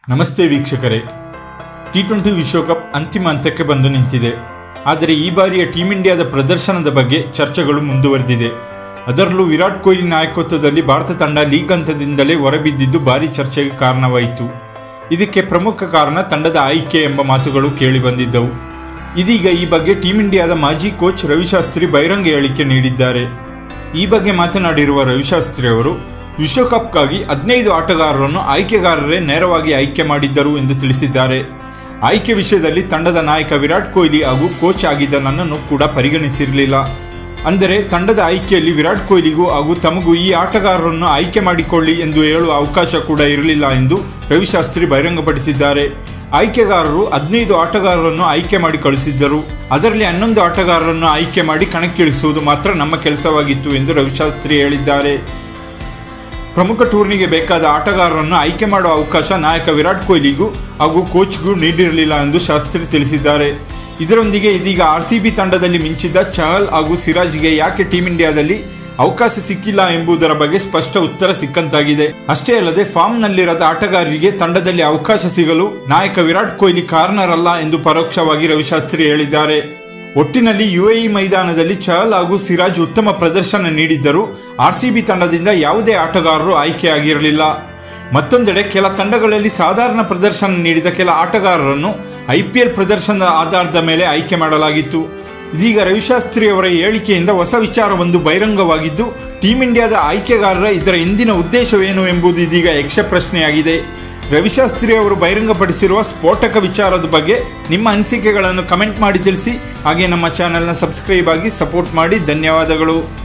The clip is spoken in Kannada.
ನಮಸ್ತೆ ವೀಕ್ಷಕರೇ ಟಿ ಟ್ವೆಂಟಿ ವಿಶ್ವಕಪ್ ಅಂತಿಮ ಹಂತಕ್ಕೆ ಬಂದು ನಿಂತಿದೆ ಆದರೆ ಈ ಬಾರಿಯ ಟೀಂ ಇಂಡಿಯಾದ ಪ್ರದರ್ಶನದ ಬಗ್ಗೆ ಚರ್ಚೆಗಳು ಮುಂದುವರೆದಿದೆ ಅದರಲ್ಲೂ ವಿರಾಟ್ ಕೊಹ್ಲಿ ನಾಯಕತ್ವದಲ್ಲಿ ಭಾರತ ತಂಡ ಲೀಗ್ ಹಂತದಿಂದಲೇ ಹೊರಬಿದ್ದಿದ್ದು ಭಾರಿ ಚರ್ಚೆಗೆ ಕಾರಣವಾಯಿತು ಇದಕ್ಕೆ ಪ್ರಮುಖ ಕಾರಣ ತಂಡದ ಆಯ್ಕೆ ಎಂಬ ಮಾತುಗಳು ಕೇಳಿಬಂದಿದ್ದವು ಇದೀಗ ಈ ಬಗ್ಗೆ ಟೀಂ ಇಂಡಿಯಾದ ಮಾಜಿ ಕೋಚ್ ರವಿಶಾಸ್ತ್ರಿ ಬಹಿರಂಗ ಹೇಳಿಕೆ ನೀಡಿದ್ದಾರೆ ಈ ಬಗ್ಗೆ ಮಾತನಾಡಿರುವ ರವಿಶಾಸ್ತ್ರಿ ಅವರು ವಿಶ್ವಕಪ್ಗಾಗಿ ಹದಿನೈದು ಆಟಗಾರರನ್ನು ಆಯ್ಕೆಗಾರರೇ ನೇರವಾಗಿ ಆಯ್ಕೆ ಮಾಡಿದ್ದರು ಎಂದು ತಿಳಿಸಿದ್ದಾರೆ ಆಯ್ಕೆ ವಿಷಯದಲ್ಲಿ ತಂಡದ ನಾಯಕ ವಿರಾಟ್ ಕೊಹ್ಲಿ ಹಾಗೂ ಕೋಚ್ ಆಗಿದ್ದ ನನ್ನನ್ನು ಕೂಡ ಪರಿಗಣಿಸಿರಲಿಲ್ಲ ಅಂದರೆ ತಂಡದ ಆಯ್ಕೆಯಲ್ಲಿ ವಿರಾಟ್ ಕೊಹ್ಲಿಗೂ ಹಾಗೂ ತಮಗೂ ಈ ಆಟಗಾರರನ್ನು ಆಯ್ಕೆ ಮಾಡಿಕೊಳ್ಳಿ ಎಂದು ಹೇಳುವ ಅವಕಾಶ ಕೂಡ ಇರಲಿಲ್ಲ ಎಂದು ರವಿಶಾಸ್ತ್ರಿ ಬಹಿರಂಗಪಡಿಸಿದ್ದಾರೆ ಆಯ್ಕೆಗಾರರು ಹದಿನೈದು ಆಟಗಾರರನ್ನು ಆಯ್ಕೆ ಮಾಡಿ ಕಳಿಸಿದ್ದರು ಅದರಲ್ಲಿ ಹನ್ನೊಂದು ಆಟಗಾರರನ್ನು ಆಯ್ಕೆ ಮಾಡಿ ಕಣಕ್ಕಿಳಿಸುವುದು ಮಾತ್ರ ನಮ್ಮ ಕೆಲಸವಾಗಿತ್ತು ಎಂದು ರವಿಶಾಸ್ತ್ರಿ ಹೇಳಿದ್ದಾರೆ ಪ್ರಮುಖ ಟೂರ್ನಿಗೆ ಬೇಕಾದ ಆಟಗಾರರನ್ನು ಆಯ್ಕೆ ಮಾಡುವ ಅವಕಾಶ ನಾಯಕ ವಿರಾಟ್ ಕೊಹ್ಲಿಗೂ ಹಾಗೂ ಕೋಚ್ಗೂ ನೀಡಿರಲಿಲ್ಲ ಎಂದು ಶಾಸ್ತ್ರಿ ತಿಳಿಸಿದ್ದಾರೆ ಇದರೊಂದಿಗೆ ಇದೀಗ ಆರ್ ಸಿ ಬಿ ತಂಡದಲ್ಲಿ ಮಿಂಚಿದ್ದ ಚಹಲ್ ಹಾಗೂ ಸಿರಾಜ್ಗೆ ಯಾಕೆ ಟೀಂ ಇಂಡಿಯಾದಲ್ಲಿ ಅವಕಾಶ ಸಿಕ್ಕಿಲ್ಲ ಎಂಬುದರ ಬಗ್ಗೆ ಸ್ಪಷ್ಟ ಉತ್ತರ ಸಿಕ್ಕಂತಾಗಿದೆ ಅಷ್ಟೇ ಅಲ್ಲದೆ ಫಾರ್ಮ್ನಲ್ಲಿರದ ಆಟಗಾರರಿಗೆ ತಂಡದಲ್ಲಿ ಅವಕಾಶ ಸಿಗಲು ನಾಯಕ ವಿರಾಟ್ ಕೊಹ್ಲಿ ಕಾರಣರಲ್ಲ ಎಂದು ಪರೋಕ್ಷವಾಗಿ ರವಿಶಾಸ್ತ್ರಿ ಹೇಳಿದ್ದಾರೆ ಒಟ್ಟಿನಲ್ಲಿ ಯುಎಇ ಮೈದಾನದಲ್ಲಿ ಚಹಲ್ ಹಾಗೂ ಸಿರಾಜ್ ಉತ್ತಮ ಪ್ರದರ್ಶನ ನೀಡಿದ್ದರೂ ಆರ್ಸಿಬಿ ತಂಡದಿಂದ ಯಾವುದೇ ಆಟಗಾರರು ಆಯ್ಕೆಯಾಗಿರಲಿಲ್ಲ ಮತ್ತೊಂದೆಡೆ ಕೆಲ ತಂಡಗಳಲ್ಲಿ ಸಾಧಾರಣ ಪ್ರದರ್ಶನ ನೀಡಿದ ಕೆಲ ಆಟಗಾರರನ್ನು ಐಪಿಎಲ್ ಪ್ರದರ್ಶನದ ಆಧಾರದ ಮೇಲೆ ಆಯ್ಕೆ ಮಾಡಲಾಗಿತ್ತು ಇದೀಗ ರವಿಶಾಸ್ತ್ರಿ ಅವರ ಹೇಳಿಕೆಯಿಂದ ಹೊಸ ವಿಚಾರವೊಂದು ಬಹಿರಂಗವಾಗಿದ್ದು ಟೀಂ ಇಂಡಿಯಾದ ಆಯ್ಕೆಗಾರರ ಇದರ ಹಿಂದಿನ ಉದ್ದೇಶವೇನು ಎಂಬುದು ಇದೀಗ ಯಕ್ಷ ಪ್ರಶ್ನೆಯಾಗಿದೆ ರವಿಶಾಸ್ತ್ರಿ ಅವರು ಬಹಿರಂಗಪಡಿಸಿರುವ ಸ್ಫೋಟಕ ವಿಚಾರದ ಬಗ್ಗೆ ನಿಮ್ಮ ಅನಿಸಿಕೆಗಳನ್ನು ಕಮೆಂಟ್ ಮಾಡಿ ತಿಳಿಸಿ ಹಾಗೆ ನಮ್ಮ ಚಾನೆಲ್ನ ಸಬ್ಸ್ಕ್ರೈಬ್ ಆಗಿ ಸಪೋರ್ಟ್ ಮಾಡಿ ಧನ್ಯವಾದಗಳು